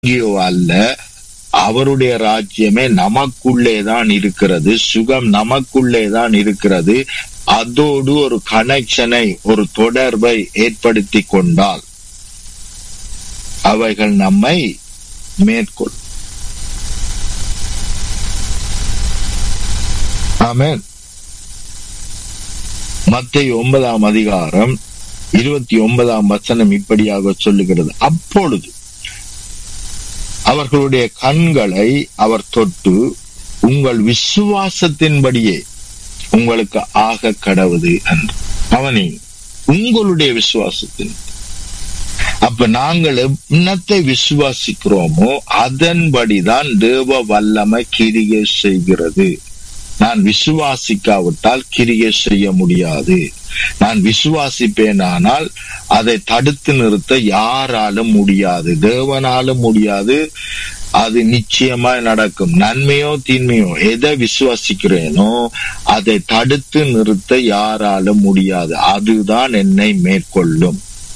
எங்கேயோ அல்ல அவருடைய ராஜ்யமே நமக்குள்ளே தான் இருக்கிறது சுகம் நமக்குள்ளே தான் இருக்கிறது அதோடு ஒரு கனெக்ஷனை ஒரு தொடர்பை ஏற்படுத்தி கொண்டால் அவைகள் நம்மை மேற்கொள் ஆமென் மத்திய ஒன்பதாம் அதிகாரம் இருபத்தி ஒன்பதாம் வசனம் இப்படியாக சொல்லுகிறது அப்பொழுது அவர்களுடைய கண்களை அவர் தொட்டு உங்கள் விசுவாசத்தின்படியே உங்களுக்கு ஆக கடவுது என்று அவனி உங்களுடைய விசுவாசத்தின் அப்ப நாங்கள் என்னத்தை விசுவாசிக்கிறோமோ அதன்படிதான் தேவ வல்லமை கிரியை செய்கிறது நான் விசுவாசிக்காவிட்டால் கிரியை செய்ய முடியாது நான் விசுவாசிப்பேனானால் அதை தடுத்து நிறுத்த யாராலும் முடியாது தேவனாலும் முடியாது அது நிச்சயமாய் நடக்கும் நன்மையோ தீன்மையோ எதை விசுவாசிக்கிறேனோ அதை தடுத்து நிறுத்த யாராலும் முடியாது அதுதான் என்னை மேற்கொள்ளும்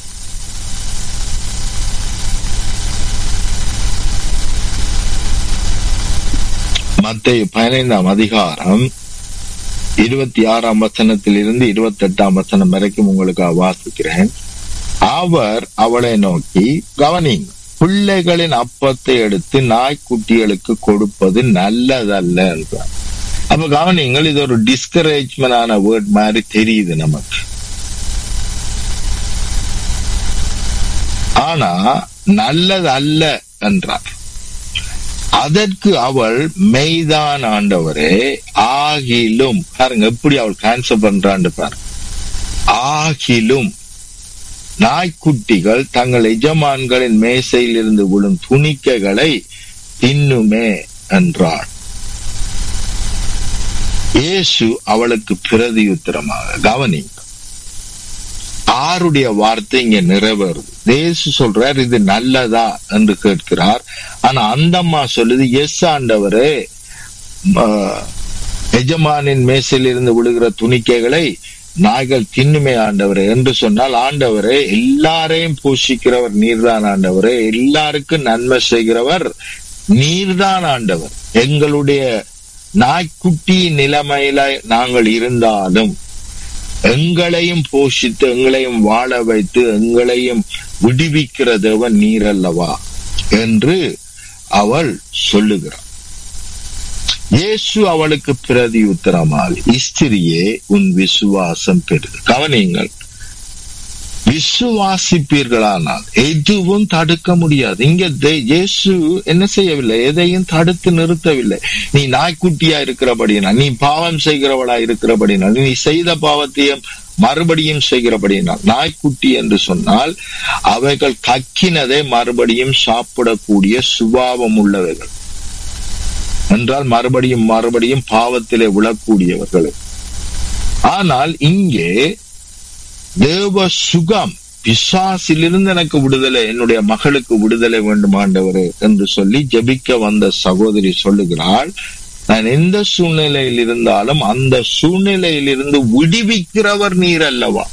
மத்திய பதினைந்தாம் அதிகாரம் இருபத்தி ஆறாம் வசனத்தில் இருந்து இருபத்தி எட்டாம் வசனம் வரைக்கும் உங்களுக்கு வாசிக்கிறேன் அவர் அவளை நோக்கி கவனிங்க பிள்ளைகளின் அப்பத்தை எடுத்து நாய்க்குட்டிகளுக்கு கொடுப்பது நல்லதல்ல என்றார் அப்ப கவனிங்கள் இது ஒரு டிஸ்கரேஜ்மெண்ட் ஆன வேர்ட் மாதிரி தெரியுது நமக்கு ஆனா நல்லது அல்ல என்றார் அதற்கு அவள் மெய்தான் ஆண்டவரே ஆகிலும் பாருங்க எப்படி அவள் கேன்சல் பண்றான்னு பாருங்க ஆகிலும் நாய்க்குட்டிகள் தங்கள் எஜமான்களின் மேசையில் இருந்து விழும் துணிக்கைகளை தின்னுமே என்றாள் இயேசு அவளுக்கு பிரதியுத்தரமாக கவனி ஆருடைய வார்த்தை இங்க நிறைவேறுது தேசு சொல்றார் இது நல்லதா என்று கேட்கிறார் ஆனா அந்த அம்மா சொல்லுது எஸ் ஆண்டவரே எஜமானின் மேசையில் இருந்து விழுகிற துணிக்கைகளை நாய்கள் தின்னுமே ஆண்டவரே என்று சொன்னால் ஆண்டவரே எல்லாரையும் போஷிக்கிறவர் நீர்தான் ஆண்டவரே எல்லாருக்கும் நன்மை செய்கிறவர் நீர்தான் ஆண்டவர் எங்களுடைய நாய்க்குட்டி நிலைமையில நாங்கள் இருந்தாலும் எங்களையும் போஷித்து எங்களையும் வாழ வைத்து எங்களையும் விடுவிக்கிற தேவன் நீர் அல்லவா என்று அவள் சொல்லுகிறார் இயேசு அவளுக்கு பிரதி உத்தரமாக இஸ்திரியே உன் விசுவாசம் பெறுது கவனியுங்கள் விசுவாசிப்பீர்களானால் எதுவும் தடுக்க முடியாது இங்க இயேசு என்ன செய்யவில்லை எதையும் தடுத்து நிறுத்தவில்லை நீ நாய்க்குட்டியா இருக்கிறபடியினால் நீ பாவம் செய்கிறவளா இருக்கிறபடினால் நீ செய்த பாவத்தையும் மறுபடியும் செய்கிறபடியினால் நாய்க்குட்டி என்று சொன்னால் அவைகள் கக்கினதை மறுபடியும் சாப்பிடக்கூடிய சுபாவம் உள்ளவைகள் என்றால் மறுபடியும் மறுபடியும் பாவத்திலே விழக்கூடியவர்கள் ஆனால் இங்கே தேவ சுகம் பிசாசிலிருந்து எனக்கு விடுதலை என்னுடைய மகளுக்கு விடுதலை வேண்டும் ஆண்டவரே என்று சொல்லி ஜபிக்க வந்த சகோதரி சொல்லுகிறாள் நான் எந்த சூழ்நிலையில் இருந்தாலும் அந்த சூழ்நிலையில் இருந்து விடுவிக்கிறவர் நீர் அல்லவா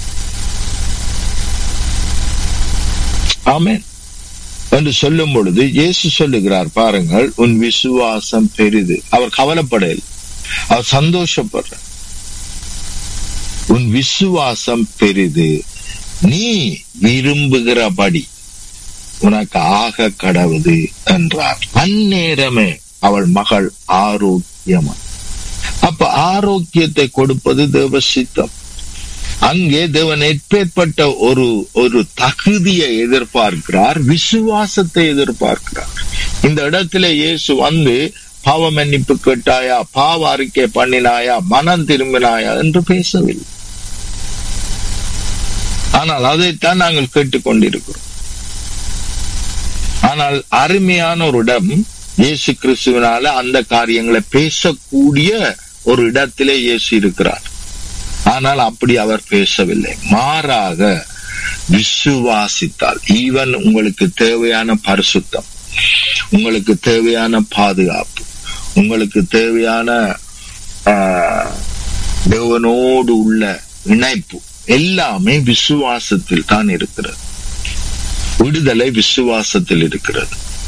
ஆமேன் என்று சொல்லும் பொழுது இயேசு சொல்லுகிறார் பாருங்கள் உன் விசுவாசம் பெரிது அவர் கவலைப்படல் அவர் சந்தோஷப்படுற உன் விசுவாசம் பெரிது நீ விரும்புகிறபடி உனக்கு ஆக கடவுது என்றார் அந்நேரமே அவள் மகள் ஆரோக்கியமா அப்ப ஆரோக்கியத்தை கொடுப்பது தேவ சித்தம் அங்கே தேவன் எப்பேற்பட்ட ஒரு ஒரு தகுதியை எதிர்பார்க்கிறார் விசுவாசத்தை எதிர்பார்க்கிறார் இந்த இடத்துல இயேசு வந்து பாவ மன்னிப்பு கேட்டாயா பாவ அறிக்கை பண்ணினாயா மனம் திரும்பினாயா என்று பேசவில்லை ஆனால் அதைத்தான் நாங்கள் கேட்டுக்கொண்டிருக்கிறோம் ஆனால் அருமையான ஒரு இடம் இயேசு கிறிஸ்துவனால அந்த காரியங்களை பேசக்கூடிய ஒரு இடத்திலே இயேசு இருக்கிறார் ஆனால் அப்படி அவர் பேசவில்லை மாறாக விசுவாசித்தால் ஈவன் உங்களுக்கு தேவையான பரிசுத்தம் உங்களுக்கு தேவையான பாதுகாப்பு உங்களுக்கு தேவையான தேவனோடு உள்ள இணைப்பு எல்லாமே விசுவாசத்தில் தான் இருக்கிறது விடுதலை விசுவாசத்தில் இருக்கிறது